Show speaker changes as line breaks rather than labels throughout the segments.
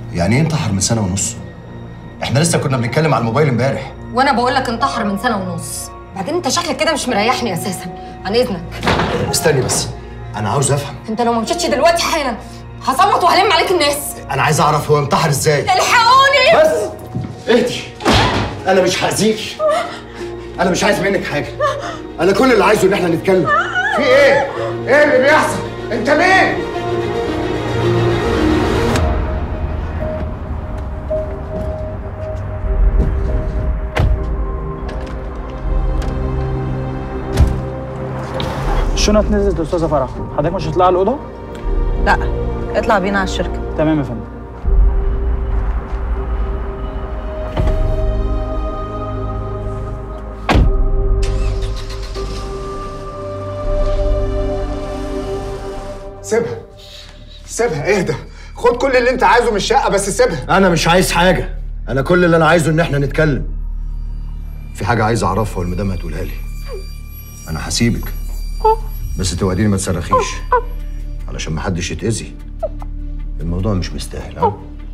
يعني ايه انتحر من سنه ونص احنا لسه كنا بنتكلم على الموبايل امبارح
وانا بقول لك انتحر من سنه ونص بعدين انت شكلك كده مش مريحني اساسا عن اذنك
استني بس انا عاوز افهم
انت لو ما مشيتش دلوقتي حالا هصمت وهلم عليك الناس
انا عايز اعرف هو انتحر ازاي
الحقوني
بس اهدي انا مش هاذيك انا مش عايز منك حاجه انا كل اللي عايزه ان احنا نتكلم
في ايه؟ ايه اللي بيحصل؟ انت مين؟
الشنط نزلت يا استاذه فرح حضرتك مش هتطلع الاوضه
لا اطلع بينا على الشركه
تمام يا فندم
سيبها سيبها اهدى خد كل اللي انت عايزه من الشقه بس سيبها
انا مش عايز حاجه انا كل اللي انا عايزه ان احنا نتكلم في حاجه عايز اعرفها والمدام هتقولها لي انا هسيبك بس توعديني ما تصرخيش علشان ما حدش يتاذي الموضوع مش مستاهل ها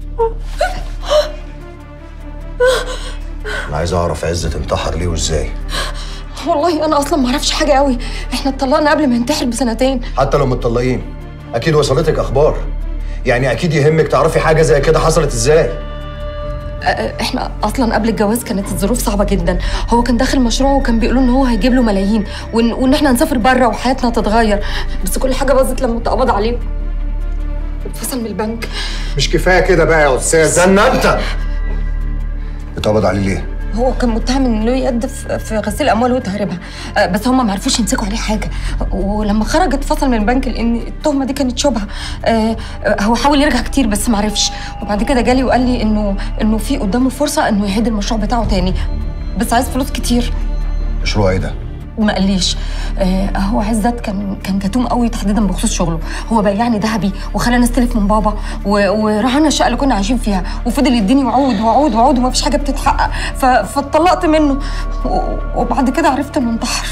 انا عايز اعرف عزت انتحر ليه وازاي
والله انا اصلا ما اعرفش حاجه قوي احنا اتطلقنا قبل ما ينتحر بسنتين
حتى لو متطلقين اكيد وصلتك اخبار يعني اكيد يهمك تعرفي حاجه زي كده حصلت ازاي
أه، احنا اصلا قبل الجواز كانت الظروف صعبه جدا هو كان داخل مشروع وكان بيقولوا ان هو هيجيب له ملايين وان, وإن احنا هنسافر بره وحياتنا تتغير بس كل حاجه باظت لما اتقبض عليه اتفصل من البنك
مش كفايه كده بقى يا استاذ
استنى انت اتقبض عليه ليه
هو كان متهم ان له يد في في غسيل اموال وتهريبها أه، بس هم ما عرفوش يمسكوا عليه حاجه ولما خرج اتفصل من البنك لان التهمه دي كانت شبهه أه، أه، هو حاول يرجع كتير بس ما عرفش وبعد كده جالي وقال لي انه انه في قدامه فرصه انه يعيد المشروع بتاعه تاني بس عايز فلوس كتير
مشروع ايه ده
ما قاليش آه هو عزت كان كان كتوم قوي تحديدا بخصوص شغله هو بيعني ذهبي وخلاني استلف من بابا و- ورهنا الشقه اللي كنا عايشين فيها وفضل يديني وعود وعود وعود وما فيش حاجه بتتحقق ف- فاتطلقت منه و- وبعد كده عرفت انه انتحر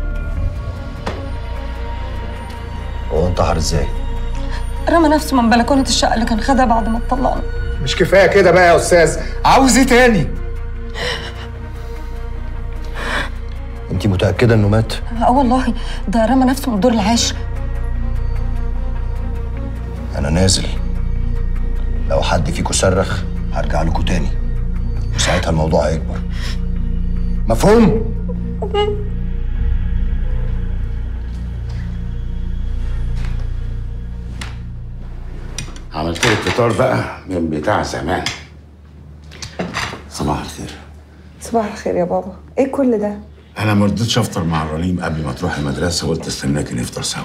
هو انتحر ازاي
رمى نفسه من بلكونه الشقه اللي كان خدها بعد ما اتطلقنا
مش كفايه كده بقى يا استاذ عاوز ايه تاني؟
انت متاكده انه مات
اه والله ده رمى نفسه من الدور العاشر
انا نازل لو حد فيكم صرخ هرجع لكم تاني وساعتها الموضوع هيكبر مفهوم
عملت لك فطار بقى من بتاع زمان صباح الخير
صباح الخير يا بابا ايه كل ده
انا ما رضيتش افطر مع الرليم قبل ما تروح المدرسه وقلت استناكي نفطر سوا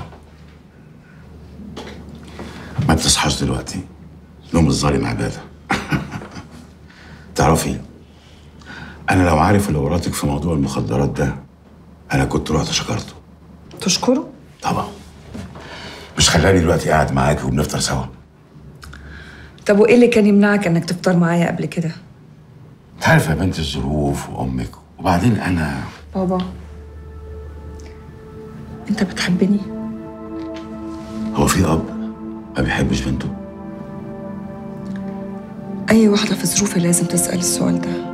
ما تصحاش دلوقتي نوم الظالم عباده تعرفي انا لو عارف اللي وراتك في موضوع المخدرات ده انا كنت رحت شكرته
تشكره
طبعا مش خلاني دلوقتي قاعد معاكي وبنفطر سوا
طب وايه اللي كان يمنعك انك تفطر معايا قبل كده
انت عارف يا بنت الظروف وامك وبعدين انا
بابا انت بتحبني
هو في اب ما بيحبش بنته
اي واحده في ظروفي لازم تسال السؤال ده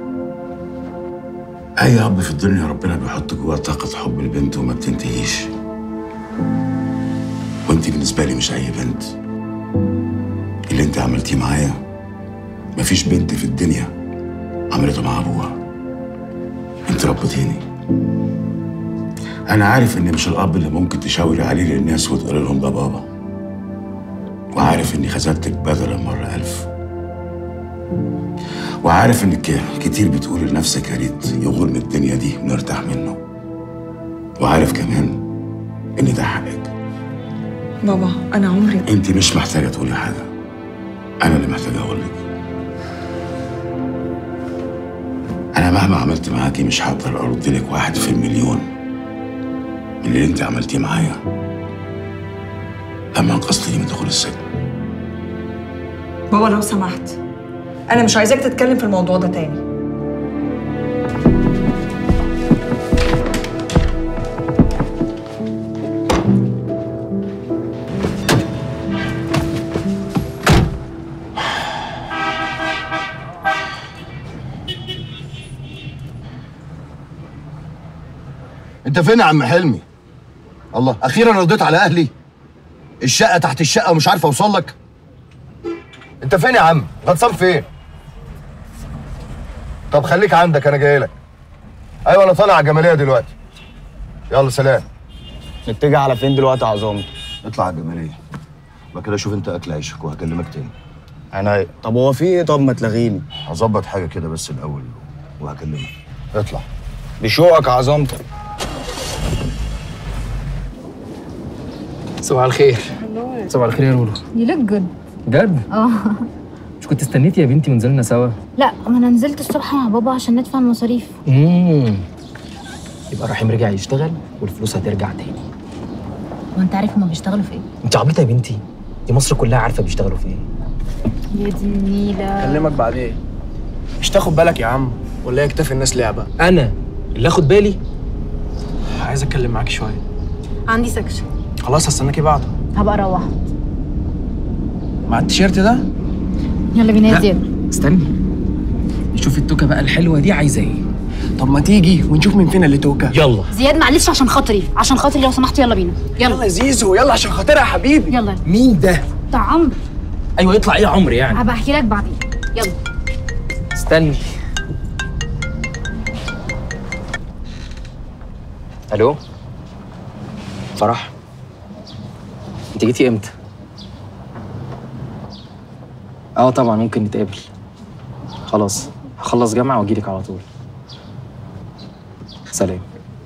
اي اب في الدنيا ربنا بيحط جواه طاقه حب البنت وما بتنتهيش وانت بالنسبه لي مش اي بنت اللي انت عملتيه معايا مفيش بنت في الدنيا عملته مع ابوها انت ربيتيني انا عارف اني مش الاب اللي ممكن تشاوري عليه للناس وتقول لهم ده بابا وعارف اني خذلتك بدل المره الف وعارف انك كتير بتقول لنفسك يا ريت يغورني الدنيا دي ونرتاح منه وعارف كمان ان ده حقك
بابا انا عمري
انت مش محتاجه تقولي حاجه انا اللي محتاج اقول لك انا مهما عملت معاكي مش هقدر ارد لك واحد في المليون من اللي انت عملتيه معايا لما انقذتني من دخول السجن
بابا لو سمحت انا مش عايزاك تتكلم في الموضوع ده تاني
انت فين يا عم حلمي الله اخيرا رديت على اهلي الشقه تحت الشقه ومش عارف اوصل لك انت فين يا عم غطسان فين طب خليك عندك انا جاي لك ايوه انا طالع على الجماليه دلوقتي يلا سلام
نتجه على فين دلوقتي يا عظام
اطلع على الجماليه بعد كده شوف انت اكل عيشك وهكلمك تاني
انا طب هو في ايه طب ما تلغيني
هظبط حاجه كده بس الاول وهكلمك اطلع
بشوقك يا عظمتك
صباح الخير صباح الخير يا لولو
You look good.
جد
اه
مش كنت استنيتي يا بنتي ونزلنا سوا
لا ما انا نزلت الصبح مع بابا عشان ندفع المصاريف
امم يبقى رحيم رجع يشتغل والفلوس هترجع تاني
وانت عارف هما بيشتغلوا في ايه
انت عبيطه يا بنتي دي مصر كلها عارفه بيشتغلوا في ايه
يا دي النيلة
اكلمك بعدين مش تاخد بالك يا عم ولا هي كتاف الناس لعبه
انا اللي اخد بالي
عايز اتكلم معاك شويه
عندي سكشن
خلاص هستناكي بعده
هبقى اروح
مع التيشيرت ده
يلا بينا يا
لا.
زياد
استني نشوف التوكه بقى الحلوه دي عايزه ايه
طب ما تيجي ونشوف مين فينا اللي توكه
يلا
زياد معلش عشان خاطري عشان خاطري لو سمحت يلا بينا
يلا
يلا
يا زيزو يلا عشان خاطرها يا حبيبي
يلا
مين ده
بتاع عمرو
ايوه يطلع ايه يا عمرو يعني
هبقى احكي لك بعدين يلا
استني الو فرح انت جيتي امتى اه طبعا ممكن نتقابل خلاص هخلص جامعه واجيلك على طول سلام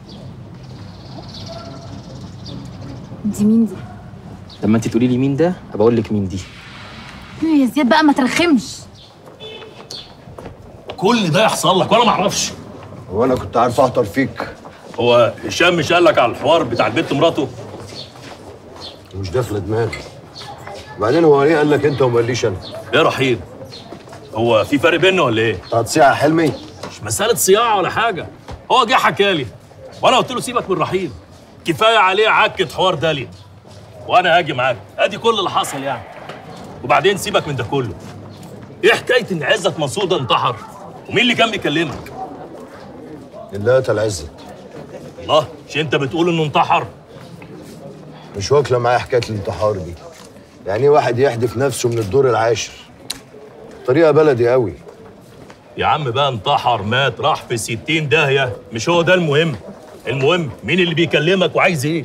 دي مين دي
لما انت تقولي لي مين ده ابقى اقول لك مين دي
يا زياد بقى ما ترخمش
كل ده يحصل لك وانا ما اعرفش
هو انا كنت عارف اهطر فيك
هو هشام مش قال لك على الحوار بتاع البنت مراته
مش داخله دماغي وبعدين هو ليه قال لك انت وما قاليش انا
ايه رحيم هو في فرق بيننا ولا ايه
هتصيع يا حلمي
مش مساله صياعه ولا حاجه هو جه حكى لي وانا قلت له سيبك من رحيم كفايه عليه عكه حوار داليا وانا هاجي معاك ادي كل اللي حصل يعني وبعدين سيبك من ده كله ايه حكايه ان عزت منصور ده انتحر ومين اللي كان بيكلمك
اللي قتل عزت
الله مش انت بتقول انه انتحر
مش واكله معايا حكايه الانتحار دي يعني ايه واحد يحدف نفسه من الدور العاشر طريقه بلدي قوي
يا عم بقى انتحر مات راح في ستين داهية مش هو ده المهم المهم مين اللي بيكلمك وعايز ايه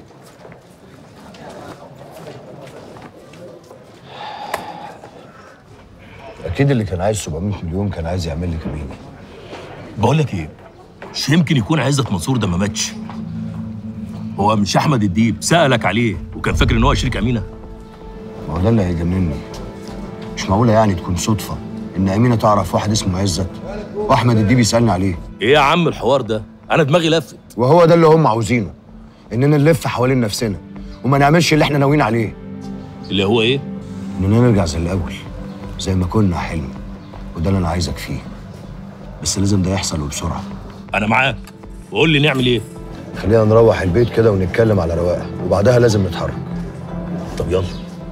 اكيد اللي كان عايز 700 مليون كان عايز يعمل لي كمين
بقول لك ايه مش يمكن يكون عزت منصور ده ما ماتش هو مش احمد الديب سالك عليه وكان فاكر ان هو شريك امينه
ما هو ده اللي هيجنني مش معقوله يعني تكون صدفه ان امينه تعرف واحد اسمه عزت واحمد الديب يسالني عليه
ايه يا عم الحوار ده انا دماغي لفت
وهو ده اللي هم عاوزينه اننا نلف حوالين نفسنا وما نعملش اللي احنا ناويين عليه
اللي هو ايه
اننا نرجع زي الاول زي ما كنا يا حلمي وده اللي انا عايزك فيه بس لازم ده يحصل وبسرعه
انا معاك وقول لي نعمل ايه
خلينا نروح البيت كده ونتكلم على رواقه وبعدها لازم نتحرك
طب يلا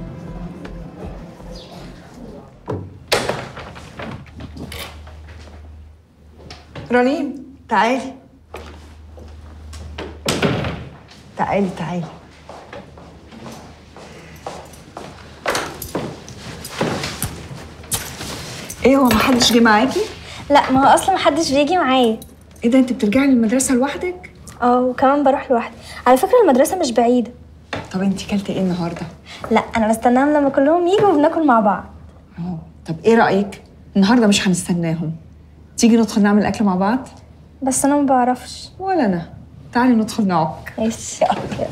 رنيم تعالي تعالي تعالي ايه هو محدش جه معاكي؟
لا ما هو اصلا محدش بيجي معايا
ايه ده انت بترجعي المدرسة لوحدك؟
اه وكمان بروح لوحدي على فكره المدرسه مش بعيده
طب انت كلتي ايه النهارده؟
لا انا بستناهم لما كلهم يجوا وبناكل مع بعض
اه طب ايه رأيك؟ النهارده مش هنستناهم تيجي ندخل نعمل اكل مع بعض؟
بس انا ما بعرفش
ولا انا تعالي ندخل نعك
ماشي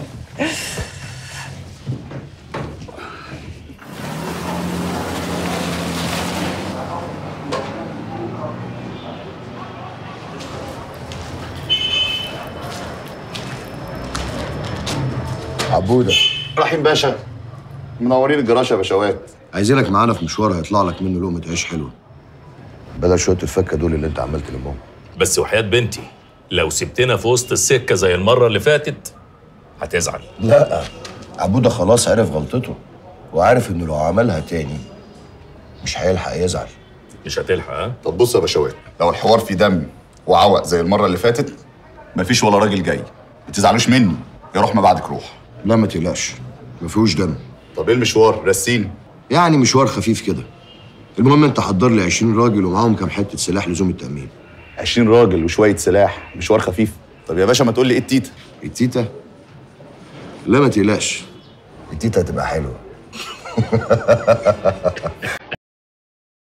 عبوده
رحيم باشا منورين الجراشه يا باشوات
عايزينك معانا في مشوار هيطلع لك منه لقمه عيش حلوه بدل شويه الفكه دول اللي انت عمال تلمهم
بس وحياة بنتي لو سبتنا في وسط السكة زي المرة اللي فاتت هتزعل
لا عبوده خلاص عرف غلطته وعارف انه لو عملها تاني مش هيلحق يزعل
مش هتلحق ها
طب بص يا باشوات لو الحوار فيه دم وعوق زي المره اللي فاتت مفيش ولا راجل جاي ما تزعلوش مني يا روح ما بعدك روح
لا ما تقلقش ما فيهوش دم
طب ايه المشوار رسيني
يعني مشوار خفيف كده المهم انت حضر لي 20 راجل ومعاهم كام حته سلاح لزوم التامين
20 راجل وشويه سلاح مشوار خفيف طب يا باشا ما تقول لي ايه التيتا
التيتا لا ما تقلقش التيتا هتبقى حلوه